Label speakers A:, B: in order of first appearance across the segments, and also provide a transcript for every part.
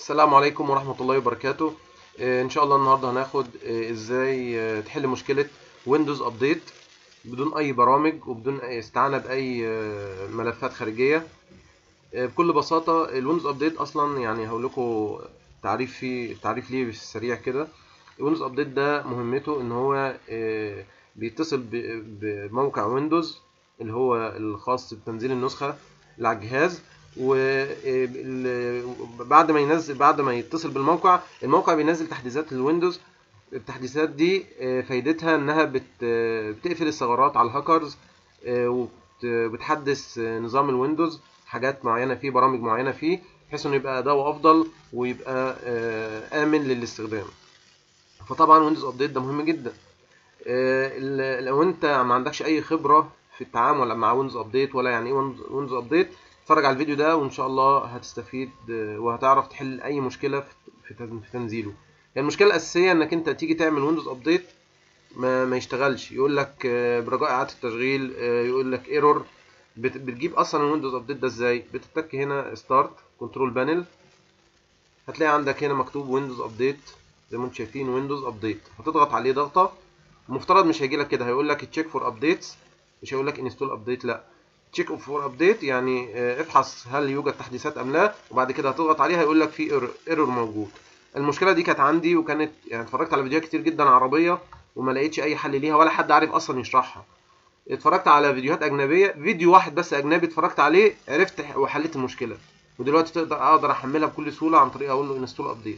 A: السلام عليكم ورحمة الله وبركاته آه، ان شاء الله النهاردة هناخد آه، ازاي آه، تحل مشكلة ويندوز ابديت بدون اي برامج وبدون أي استعانة باي آه، ملفات خارجية آه، بكل بساطة الويندوز ابديت اصلا يعني هقول لكم تعريف فيه تعريف ليه سريع كده الويندوز ابديت ده مهمته ان هو آه، بيتصل ب- بموقع ويندوز اللي هو الخاص بتنزيل النسخة اللي على الجهاز وبعد ما ينزل بعد ما يتصل بالموقع الموقع بينزل تحديثات للويندوز التحديثات دي آه، فايدتها انها بت آه، بتقفل الثغرات على الهاكرز آه، وبتحدث آه، نظام الويندوز حاجات معينة فيه برامج معينة فيه بحيث انه يبقى اداؤه افضل ويبقى آه، امن للاستخدام فطبعا ويندوز ابديت ده مهم جدا آه، ال- لو انت ما عندكش اي خبره في التعامل مع ويندوز ابديت ولا يعني ايه ويندوز ابديت اتفرج على الفيديو ده وان شاء الله هتستفيد آه، وهتعرف تحل اي مشكله في في تن- في تنزيله يعني المشكله الاساسيه انك انت تيجي تعمل ويندوز ابديت ما, ما يشتغلش يقول لك آه، برجاء اعاده التشغيل آه، يقول لك ايرور بتجيب اصلا الويندوز ابديت ده ازاي بتتك هنا ستارت كنترول بانل هتلاقي عندك هنا مكتوب ويندوز ابديت زي ما انتم شايفين ويندوز ابديت هتضغط عليه ضغطه المفترض مش هيجي لك كده هيقول لك تشيك فور ابديتس مش هيقول لك انستول ابديت لا تشيك فور ابديت يعني آه، افحص هل يوجد تحديثات ام لا وبعد كده هتضغط عليها هيقول لك في ايرور موجود المشكله دي كانت عندي وكانت يعني اتفرجت على فيديوهات كتير جدا عربيه وما لقيتش اي حل ليها ولا حد عارف اصلا يشرحها اتفرجت على فيديوهات اجنبيه فيديو واحد بس اجنبي اتفرجت عليه عرفت وحليت المشكله ودلوقتي تقدر اقدر احملها بكل سهوله عن طريق اقول له انستول ابديت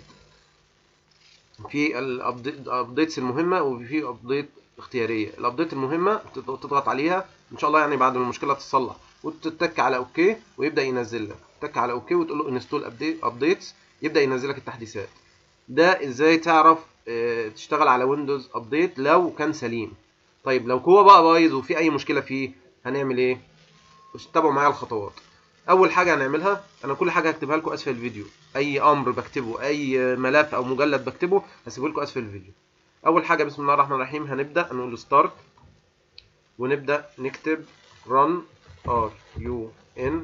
A: في الابديتس المهمه وفي ابديت اختياريه الابديت المهمه تض- تضغط عليها ان شاء الله يعني بعد ما المشكله تتصلح وتتك على اوكي ويبدا ينزل لك تك على اوكي وتقول له انستول ابديتس يبدا ينزل لك التحديثات ده ازاي تعرف آه، تشتغل على ويندوز ابديت لو كان سليم طيب لو هو بقى بايظ وفي اي مشكله فيه هنعمل ايه بس تتابعوا معايا الخطوات اول حاجه هنعملها انا كل حاجه هكتبها لكم اسفل الفيديو اي امر بكتبه اي ملف او مجلد بكتبه هسيبه لكم اسفل الفيديو اول حاجه بسم الله الرحمن الرحيم هنبدا نقول له ستارت ونبدا نكتب run r u n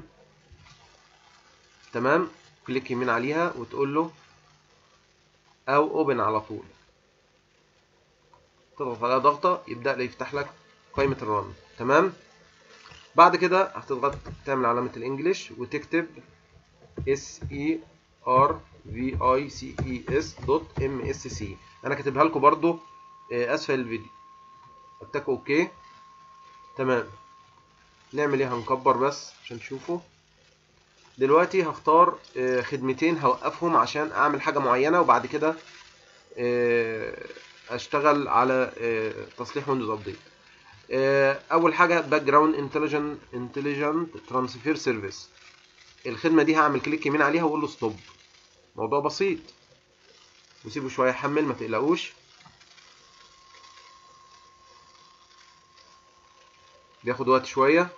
A: تمام كليك يمين عليها وتقول له او اوبن على طول تضغط عليها ضغطه يبدا لي يفتح لك قائمه الرن تمام بعد كده هتضغط تعمل علامة الانجليش وتكتب s e r v i c e s دوت m s c انا كاتبها لكم برضو آه، اسفل الفيديو اتك اوكي تمام نعمل ايه هنكبر بس عشان تشوفوا دلوقتي هختار آه، خدمتين هوقفهم عشان اعمل حاجة معينة وبعد كده آه، اشتغل على آه، تصليح ويندوز ابديت آه، اول حاجه باك جراوند انتليجنت انتليجنت ترانسفير سيرفيس الخدمه دي هعمل كليك يمين عليها واقول له ستوب موضوع بسيط وسيبه شويه يحمل ما تقلقوش بياخد وقت شويه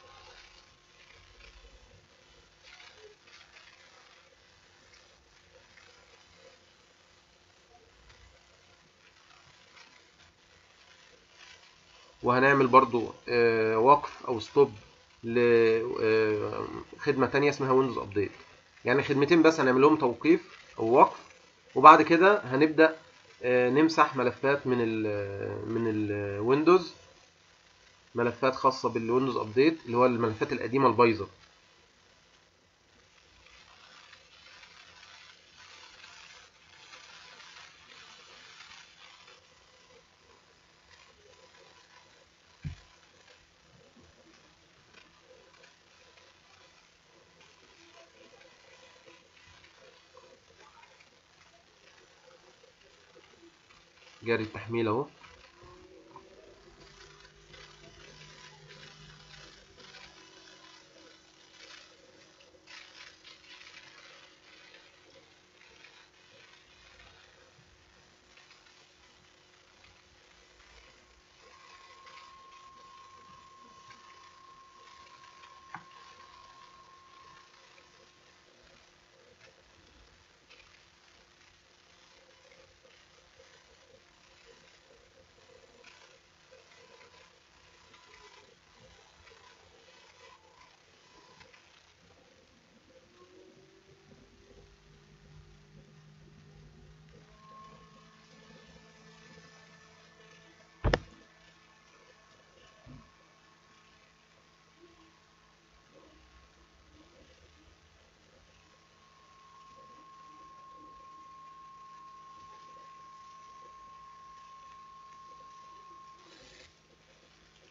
A: وهنعمل برضو آه، وقف او ستوب لخدمة تانية اسمها ويندوز ابديت يعني خدمتين بس هنعمل لهم توقيف او وقف وبعد كده هنبدأ آه، نمسح ملفات من ال من الويندوز ملفات خاصة بالويندوز ابديت اللي هو الملفات القديمة البايظة جاري التحميل اهو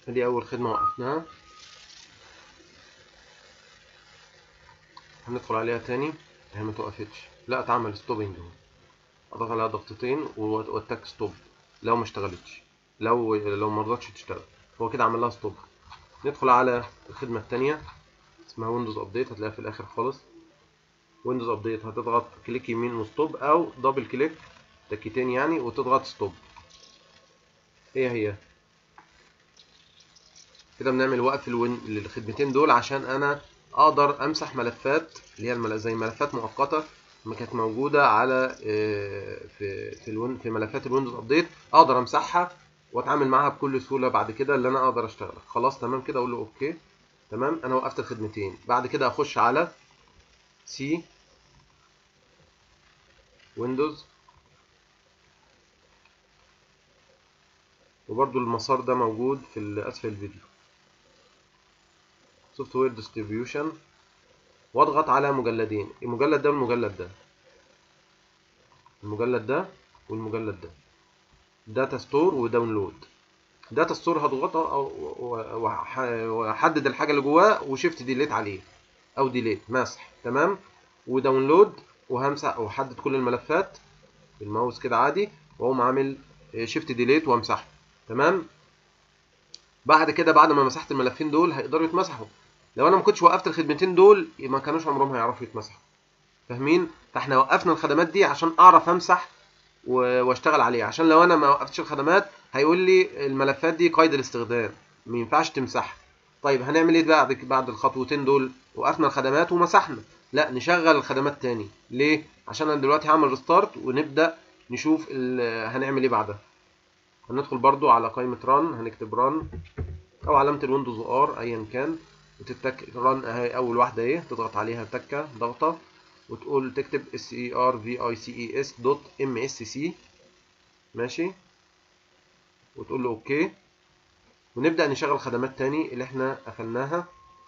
A: دي اول خدمه وقفناها هندخل عليها تاني هي ما توقفتش لا اتعمل ستوبنج اهو اضغط عليها ضغطتين واتك ستوب لو ما اشتغلتش لو لو ما رضتش تشتغل هو كده عمل لها ستوب ندخل على الخدمه الثانيه اسمها ويندوز ابديت هتلاقيها في الاخر خالص ويندوز ابديت هتضغط كليك يمين وستوب او دبل كليك تكتين يعني وتضغط ستوب هي هي كده بنعمل وقف الوين للخدمتين دول عشان انا اقدر امسح ملفات اللي هي المل... زي ملفات مؤقته ما كانت موجوده على في في الوين في ملفات الويندوز ابديت اقدر امسحها واتعامل معاها بكل سهوله بعد كده اللي انا اقدر اشتغل خلاص تمام كده اقول له اوكي تمام انا وقفت الخدمتين بعد كده اخش على سي ويندوز وبرضو المسار ده موجود في اسفل الفيديو سوفت وير ديستريبيوشن واضغط على مجلدين المجلد ده والمجلد ده المجلد ده والمجلد ده داتا ستور وداونلود داتا ستور هضغطها واحدد الحاجه اللي جواه وشيفت ديليت عليه او ديليت مسح تمام وداونلود وهمسح واحدد كل الملفات بالماوس كده عادي واقوم عامل شيفت ديليت وامسحه تمام بعد كده بعد ما مسحت الملفين دول هيقدروا يتمسحوا لو انا ما كنتش وقفت الخدمتين دول ما كانوش عمرهم هيعرفوا يتمسحوا فاهمين فاحنا وقفنا الخدمات دي عشان اعرف امسح واشتغل عليه عشان لو انا ما وقفتش الخدمات هيقول لي الملفات دي قيد الاستخدام ما ينفعش تمسحها طيب هنعمل ايه بعد بعد الخطوتين دول وقفنا الخدمات ومسحنا لا نشغل الخدمات تاني ليه عشان انا دلوقتي هعمل ريستارت ونبدا نشوف هنعمل ايه بعدها هندخل برضو على قائمه ران هنكتب ران او علامه الويندوز ار ايا كان وتتك ران اهي اول واحده اهي تضغط عليها تكه ضغطه وتقول تكتب اس اي ار في اي سي اي اس دوت ام اس سي ماشي وتقول له اوكي ونبدا نشغل خدمات تاني اللي احنا قفلناها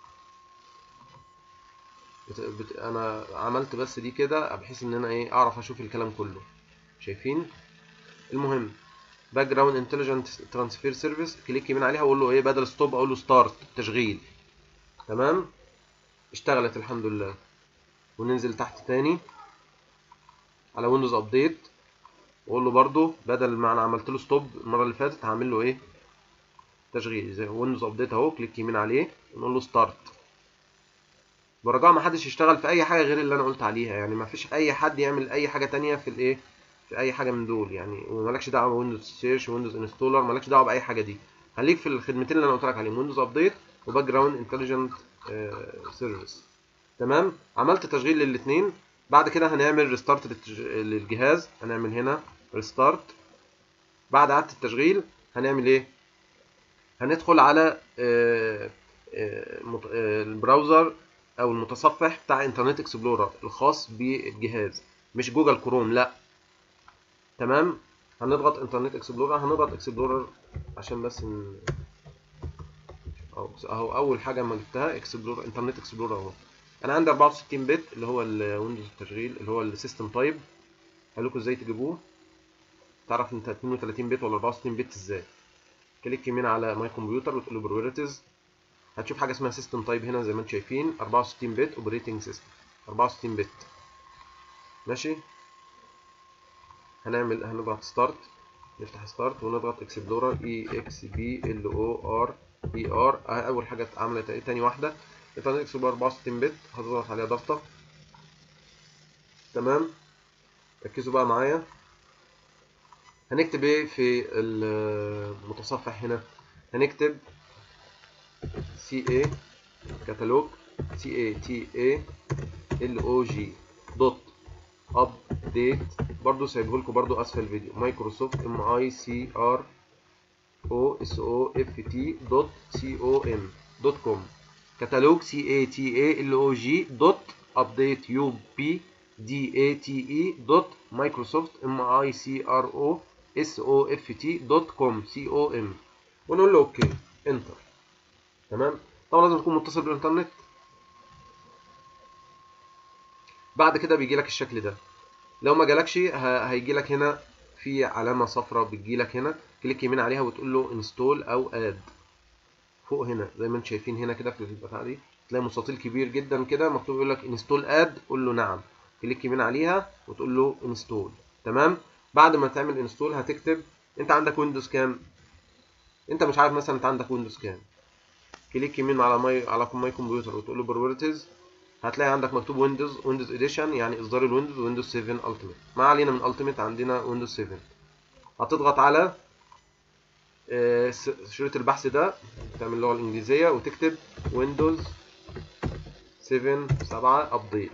A: بت... بت... انا عملت بس دي كده بحيث ان انا ايه اعرف اشوف الكلام كله شايفين المهم باك جراوند انتليجنت ترانسفير سيرفيس كليك يمين عليها واقول له ايه بدل ستوب اقول له ستارت تشغيل تمام اشتغلت الحمد لله وننزل تحت تاني على ويندوز ابديت واقول له برده بدل ما انا عملت له ستوب المره اللي فاتت هعمل له ايه تشغيل زي ويندوز ابديت اهو كليك يمين عليه ونقول له ستارت برجاء ما حدش يشتغل في اي حاجه غير اللي انا قلت عليها يعني ما فيش اي حد يعمل اي حاجه تانية في الايه في اي حاجه من دول يعني ومالكش دعوه بويندوز سيرش ويندوز انستولر مالكش دعوه باي حاجه دي خليك في الخدمتين اللي انا قلت لك عليهم ويندوز ابديت وباك جراوند انتليجنت سيرفيس تمام عملت تشغيل للاثنين بعد كده هنعمل ريستارت للجهاز هنعمل هنا ريستارت بعد اعاده التشغيل هنعمل ايه هندخل على البراوزر او المتصفح بتاع انترنت اكسبلورر الخاص بالجهاز مش جوجل كروم لا تمام هنضغط انترنت اكسبلورر هنضغط اكسبلورر عشان بس ن... اهو اول حاجه ما جبتها اكسبلورر انترنت اكسبلورر اهو انا عندي 64 بت اللي هو الويندوز التشغيل اللي هو السيستم تايب هقول لكم ازاي تجيبوه تعرف انت 32 بت ولا 64 بت ازاي كليك يمين على ماي كمبيوتر وتقول له بروبرتيز هتشوف حاجه اسمها سيستم تايب هنا زي ما انتم شايفين 64 بت اوبريتنج سيستم 64 بت ماشي هنعمل هنضغط ستارت نفتح ستارت ونضغط اكسبلورر اي اكس بي ال او ار اي ار اول حاجه اتعملت ايه تاني واحده انترنت اكسبلورر 64 بت هتضغط عليها ضغطه تمام ركزوا بقى معايا هنكتب ايه في المتصفح هنا هنكتب سي اي كتالوج سي اي تي اي ال او جي دوت ابديت برضو سايبه لكم برضو اسفل الفيديو مايكروسوفت ام اي سي ار او اس او اف تي دوت سي او ام دوت كوم كتالوج سي اي تي اي ال او جي دوت ابديت يو بي دي اي تي اي دوت مايكروسوفت ام اي سي ار او اس او اف تي دوت كوم سي او ام ونقول له اوكي انتر تمام طبعا لازم تكون متصل بالانترنت بعد كده بيجي لك الشكل ده لو ما جالكش هيجي لك هنا في علامه صفراء بتجي لك هنا كليك يمين عليها وتقول له انستول او اد فوق هنا زي ما انتم شايفين هنا كده في البتاعه دي تلاقي مستطيل كبير جدا كده مكتوب يقول لك انستول اد قول له نعم كليك يمين عليها وتقول له انستول تمام بعد ما تعمل انستول هتكتب انت عندك ويندوز كام انت مش عارف مثلا انت عندك ويندوز كام كليك يمين على ماي على ماي كمبيوتر وتقول له بروبرتيز هتلاقي عندك مكتوب ويندوز ويندوز اديشن يعني اصدار الويندوز ويندوز 7 التيميت ما علينا من التيميت عندنا ويندوز 7 هتضغط على آه، س- شريط البحث ده تعمل اللغه الانجليزيه وتكتب ويندوز 7 7 ابديت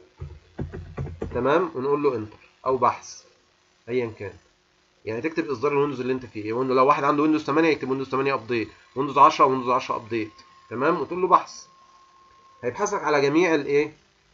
A: تمام ونقول له انتر او بحث ايا كان يعني تكتب اصدار الويندوز اللي انت فيه يعني لو واحد عنده ويندوز 8 يكتب ويندوز 8 ابديت ويندوز 10 ويندوز 10 ابديت تمام وتقول له بحث هيبحثك على جميع الايه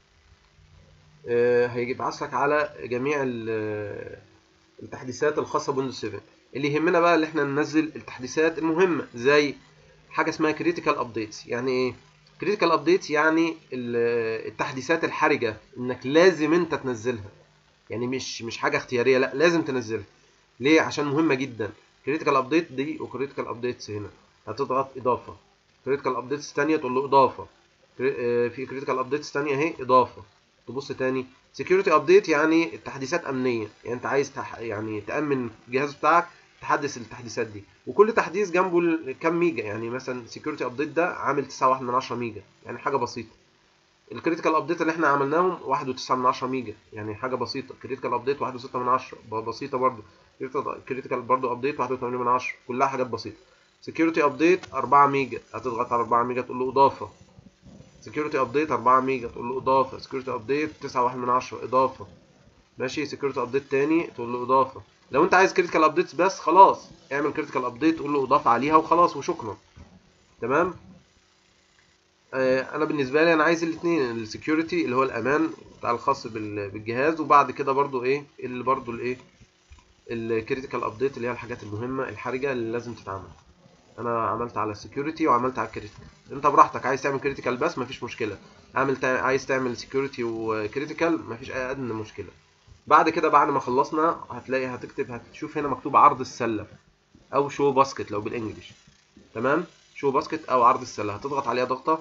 A: آه، هيبحث لك على جميع ال- آه، التحديثات الخاصه بويندوز 7 اللي يهمنا بقى اللي احنا ننزل التحديثات المهمه زي حاجه اسمها كريتيكال ابديتس يعني ايه كريتيكال ابديتس يعني ال- التحديثات الحرجه انك لازم انت تنزلها يعني مش مش حاجه اختياريه لا لازم تنزلها ليه عشان مهمه جدا كريتيكال ابديت دي وكريتيكال ابديتس هنا هتضغط اضافه كريتيكال ابديتس ثانيه تقول له اضافه كري- آه، في كريتيكال ابديتس ثانيه اهي اضافه تبص تاني سكيورتي ابديت يعني تحديثات امنيه يعني انت عايز تح... يعني تامن الجهاز بتاعك تحدث التحديثات دي وكل تحديث جنبه ال- كام ميجا يعني مثلا سكيورتي ابديت ده عامل 9.1 من 10 ميجا يعني حاجه بسيطه الكريتيكال ابديت اللي احنا عملناهم 1.9 من 10 ميجا يعني حاجه بسيطه كريتيكال ابديت 1.6 من 10 ب- بسيطه برضو كريتيكال برضو ابديت 1.8 من 10 كلها حاجات بسيطه سكيورتي ابديت 4 ميجا هتضغط على 4 ميجا تقول له اضافه سكيورتي ابديت 4 ميجا تقول له اضافه سكيورتي ابديت 9.1 من 10 اضافه ماشي سكيورتي ابديت تاني تقول له اضافه لو انت عايز كريتيكال ابديتس بس خلاص اعمل كريتيكال ابديت تقول له اضافه عليها وخلاص وشكرا تمام آه انا بالنسبه لي انا عايز الاثنين السكيورتي اللي هو الامان بتاع الخاص بال- بالجهاز وبعد كده برضو ايه اللي برضو الايه الكريتيكال ابديت اللي هي الحاجات المهمه الحرجه اللي لازم تتعمل انا عملت على السكيورتي وعملت على الكريتيكال انت براحتك عايز تعمل كريتيكال بس مفيش مشكله عامل تع... عايز تعمل سكيورتي وكريتيكال مفيش اي ادنى مشكله بعد كده بعد ما خلصنا هتلاقي هتكتب هتشوف هنا مكتوب عرض السله او شو باسكت لو بالانجلش تمام شو باسكت او عرض السله هتضغط عليها ضغطه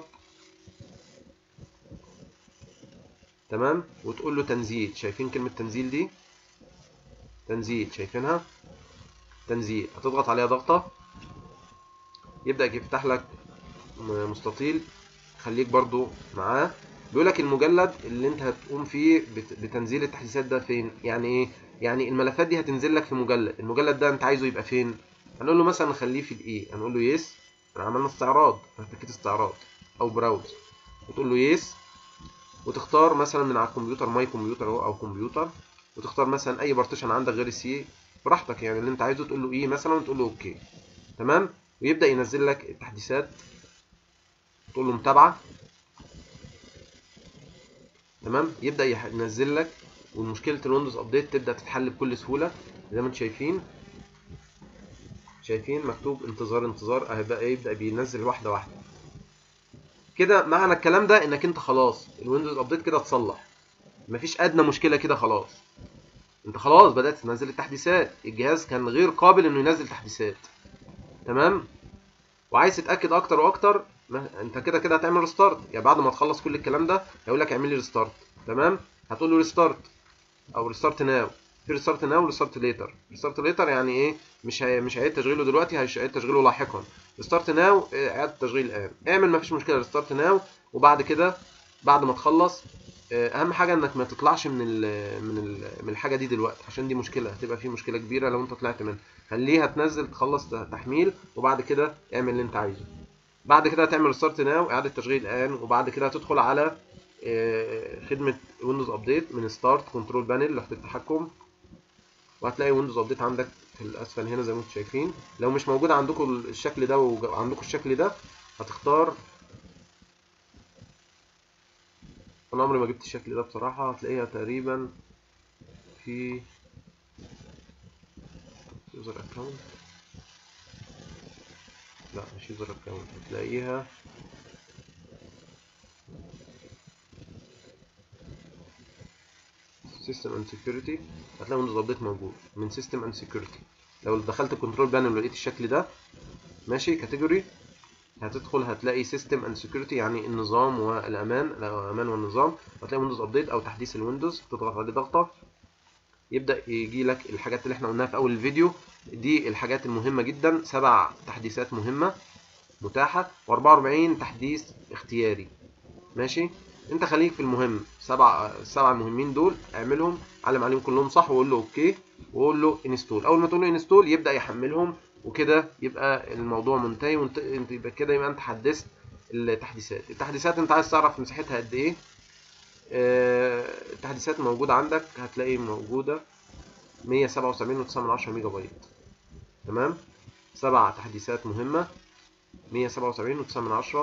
A: تمام وتقول له تنزيل شايفين كلمه تنزيل دي تنزيل شايفينها تنزيل هتضغط عليها ضغطه يبدأ يفتح لك م- مستطيل خليك برضو معاه بيقول لك المجلد اللي انت هتقوم فيه بت- بتنزيل التحديثات ده فين يعني ايه يعني الملفات دي هتنزل لك في مجلد المجلد ده انت عايزه يبقى فين هنقول له مثلا نخليه في الايه هنقول له يس عملنا استعراض هتكت استعراض او براوز وتقول له يس وتختار مثلا من على الكمبيوتر ماي كمبيوتر اهو او كمبيوتر وتختار مثلا اي بارتيشن عندك غير السي براحتك يعني اللي انت عايزه تقول له ايه مثلا وتقول له اوكي تمام ويبدأ ينزل لك التحديثات تقول له متابعة تمام يبدأ يح- ينزل لك ومشكلة الويندوز ابديت تبدأ تتحل بكل سهولة زي ما انتم شايفين شايفين مكتوب انتظار انتظار اهي بقى يبدأ بينزل واحدة واحدة كده معنى الكلام ده انك انت خلاص الويندوز ابديت كده اتصلح مفيش ادنى مشكلة كده خلاص انت خلاص بدأت تنزل التحديثات الجهاز كان غير قابل انه ينزل تحديثات تمام وعايز تتاكد اكتر واكتر ما انت كده كده هتعمل ريستارت يعني بعد ما تخلص كل الكلام ده هيقول لك اعمل لي ريستارت تمام هتقول له ريستارت او ريستارت ناو في ريستارت ناو وريستارت ليتر ريستارت ليتر يعني ايه مش هي... مش هيعيد تشغيله دلوقتي هيعيد تشغيله لاحقا ريستارت ناو اعاده تشغيل الان اعمل مفيش مشكله ريستارت ناو وبعد كده بعد ما تخلص آه، اهم حاجه انك ما تطلعش من ال من ال من الحاجه دي دلوقتي عشان دي مشكله هتبقى في مشكله كبيره لو انت طلعت منها خليها تنزل تخلص تحميل وبعد كده اعمل اللي انت عايزه بعد كده هتعمل ريستارت ناو اعاده تشغيل الان وبعد كده هتدخل على آه، خدمه ويندوز ابديت من ستارت كنترول بانل لوحه التحكم وهتلاقي ويندوز ابديت عندك في الاسفل هنا زي ما انتم شايفين لو مش موجود عندكم الشكل ده وعندكم الشكل ده هتختار انا عمري ما جبت الشكل ده بصراحه هتلاقيها تقريبا في يوزر اكونت لا مش يوزر اكونت هتلاقيها سيستم اند سكيورتي هتلاقي ويندوز ابديت موجود من سيستم اند سكيورتي لو دخلت كنترول بانل ولقيت الشكل ده ماشي كاتيجوري هتدخل هتلاقي سيستم اند سكيورتي يعني النظام والامان الامان والنظام وهتلاقي ويندوز ابديت او تحديث الويندوز تضغط عليه ضغطه يبدا يجي لك الحاجات اللي احنا قلناها في اول الفيديو دي الحاجات المهمه جدا سبع تحديثات مهمه متاحه و44 تحديث اختياري ماشي انت خليك في المهم سبع السبعه المهمين دول اعملهم علم عليهم كلهم صح وقول له اوكي وقول له انستول اول ما تقول له انستول يبدا يحملهم وكده يبقى الموضوع منتهي وانت انت يبقى كده يبقى انت حدثت التحديثات التحديثات انت عايز تعرف مساحتها قد ايه اه التحديثات موجوده عندك هتلاقي موجوده 177.9 ميجا بايت تمام سبع تحديثات مهمه 177.9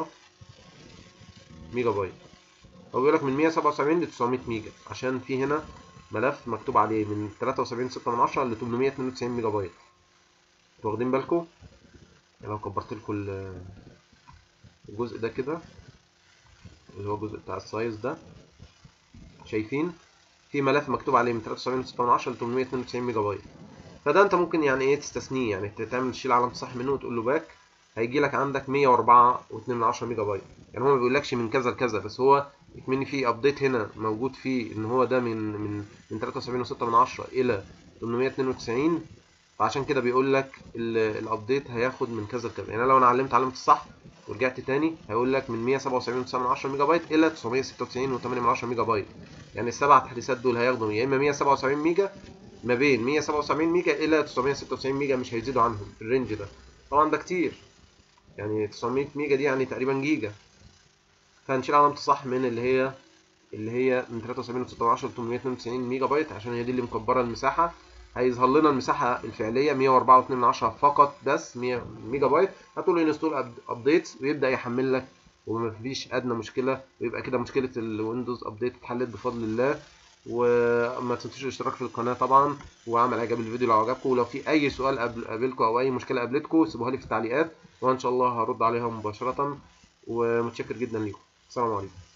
A: ميجا بايت هو بيقول لك من 177 ل 900 ميجا عشان في هنا ملف مكتوب عليه من 73.6 ل 892 ميجا بايت واخدين بالكم لو كبرت لكم الجزء ده كده اللي هو الجزء بتاع السايز ده شايفين في ملف مكتوب عليه من 73.6 ل 892 ميجا بايت فده انت ممكن يعني ايه تستثنيه يعني تعمل تشيل علامه صح منه وتقول له باك هيجي لك عندك 104.2 ميجا بايت يعني هو ما بيقولكش من كذا لكذا بس هو يكمني في ابديت هنا موجود فيه ان هو ده من من من 73.6 من 10 الى 892 فعشان كده بيقول لك الابديت هياخد من كذا لكذا يعني لو انا علمت علامه الصح ورجعت تاني هيقول لك من 177.9 ميجا بايت الى 996.8 ميجا بايت يعني السبع تحديثات دول هياخدوا يا اما 177 ميجا ما بين 177 ميجا الى 996 ميجا مش هيزيدوا عنهم الرينج ده طبعا ده كتير يعني 900 ميجا دي يعني تقريبا جيجا فهنشيل علامة الصح من اللي هي اللي هي من 73.16 ل 892 ميجا بايت عشان هي دي اللي مكبرة المساحة هيظهر لنا المساحة الفعلية 104.2 فقط بس 100 ميجا بايت هتقول له انستول ابديتس ويبدأ يحمل لك ومفيش أدنى مشكلة ويبقى كده مشكلة الويندوز ابديت اتحلت بفضل الله وما تنسوش الاشتراك في القناة طبعا وعمل اعجاب الفيديو لو عجبكم ولو في اي سؤال قابلكم او اي مشكلة قابلتكم سيبوها لي في التعليقات وان شاء الله هرد عليها مباشرة ومتشكر جدا ليكم السلام عليكم